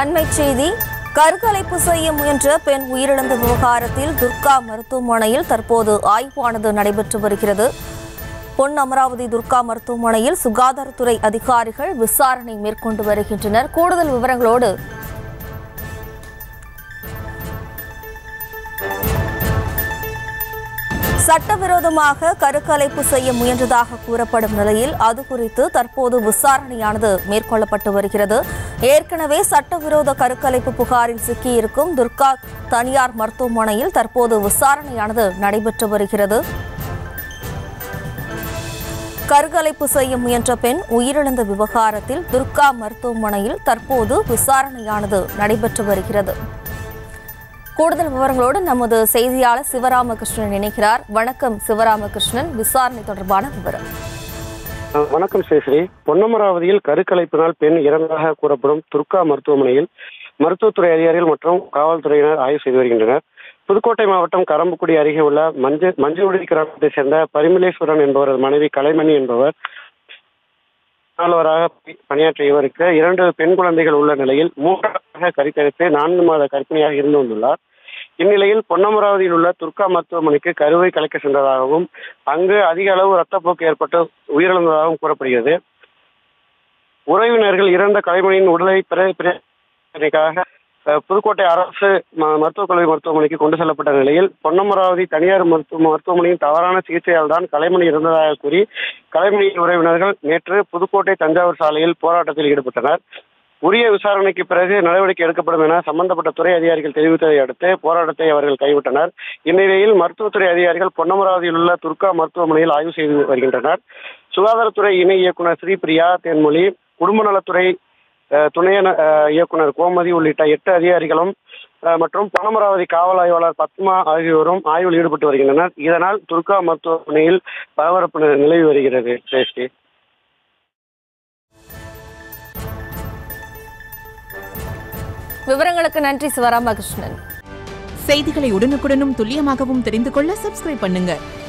அண்மைச் செய்தி கருக்கலைப்பு செய்ய முயன்ற பெண் உயிரிழந்த விவகாரத்தில் துர்கா மருத்துவமனையில் தற்போது ஆய்வானது நடைபெற்று வருகிறது பொன் அமராவதி துர்கா மருத்துவமனையில் சுகாதாரத்துறை அதிகாரிகள் விசாரணை மேற்கொண்டு வருகின்றனர் கூடுதல் விவரங்களோடு சட்டவிரோதமாக கருக்கலைப்பு செய்ய முயன்றதாக கூறப்படும் நிலையில் அது குறித்து தற்போது விசாரணையானது மேற்கொள்ளப்பட்டு வருகிறது ஏற்கனவே சட்டவிரோத கருக்கலைப்பு புகாரில் சிக்கியிருக்கும் துர்கா தனியார் மருத்துவமனையில் தற்போது விசாரணையானது நடைபெற்று வருகிறது கருக்கலைப்பு செய்ய முயன்ற பெண் உயிரிழந்த விவகாரத்தில் துர்கா மருத்துவமனையில் தற்போது விசாரணையானது நடைபெற்று வருகிறது கூடுதல் விவரங்களோடு நமது செய்தியாளர் சிவராமகிருஷ்ணன் இணைக்கிறார் வணக்கம் சிவராமகிருஷ்ணன் விசாரணை தொடர்பான விவரம் அஹ் வணக்கம் சேஸ்ரீ பொன்னமராவதியில் கருக்கலைப்பினால் பெண் இறந்ததாக கூறப்படும் துர்கா மருத்துவமனையில் மருத்துவத்துறை அதிகாரிகள் மற்றும் காவல்துறையினர் ஆய்வு செய்து வருகின்றனர் புதுக்கோட்டை மாவட்டம் கரம்பக்குடி அருகே உள்ள மஞ்ச மஞ்சளுடி கிராமத்தை சேர்ந்த பரிமலேஸ்வரன் என்பவரது மனைவி கலைமணி என்பவர் ஆளுநராக பணி- பணியாற்றிய இவருக்கு இரண்டு பெண் குழந்தைகள் உள்ள நிலையில் மூன்றாக கருக்கலைத்து நான்கு மாத கர்ப்பிணியாக இருந்து வந்துள்ளார் இந்நிலையில் பொன்னமராவதியில் உள்ள துர்கா மருத்துவமனைக்கு கருவை கலைக்க சென்றதாகவும் அங்கு அதிக அளவு ரத்தப்போக்கு ஏற்பட்டு உயிரிழந்ததாகவும் கூறப்படுகிறது உறவினர்கள் இறந்த கலைமணியின் உடலை பிற பிரச்சனைக்காக அஹ், புதுக்கோட்டை அரசு ம- மருத்துவக் கல்லூரி மருத்துவமனைக்கு கொண்டு செல்லப்பட்ட நிலையில் பொன்னமராவதி தனியார் மருத்துவ மருத்துவமனையின் தவறான சிகிச்சையால் தான் கலைமணி இறந்ததாக கூறி கலைமணியின் உறவினர்கள் நேற்று புதுக்கோட்டை தஞ்சாவூர் சாலையில் போராட்டத்தில் ஈடுபட்டனர் உரிய விசாரணைக்கு பிறகு நடவடிக்கை எடுக்கப்படும் என சம்பந்தப்பட்ட துறை அதிகாரிகள் தெரிவித்ததை அடுத்து போராட்டத்தை அவர்கள் கைவிட்டனர் இந்நிலையில் மருத்துவத்துறை அதிகாரிகள் பொன்னமராவதியில் உள்ள துர்கா மருத்துவமனையில் ஆய்வு செய்து வருகின்றனர் சுகாதாரத்துறை இணை இயக்குனர் ஸ்ரீபிரியா தேன்மொழி குடும்ப நலத்துறை அஹ், துணை ந- அஹ், இயக்குனர் கோமதி உள்ளிட்ட எட்டு அதிகாரிகளும் அஹ், மற்றும் பொன்னமராவதி காவல் ஆய்வாளர் பத்மா ஆகியோரும் ஆய்வில் ஈடுபட்டு வருகின்றனர் இதனால் துர்கா மருத்துவமனையில் பரபரப்பு நி- நிலவி வருகிறது ஜெயஸ்ரீ விவரங்களுக்கு நன்றி சிவராமகிருஷ்ணன் செய்திகளை உடனுக்குடனும் துல்லியமாகவும் தெரிந்து கொள்ள சப்ஸ்கிரைப் பண்ணுங்க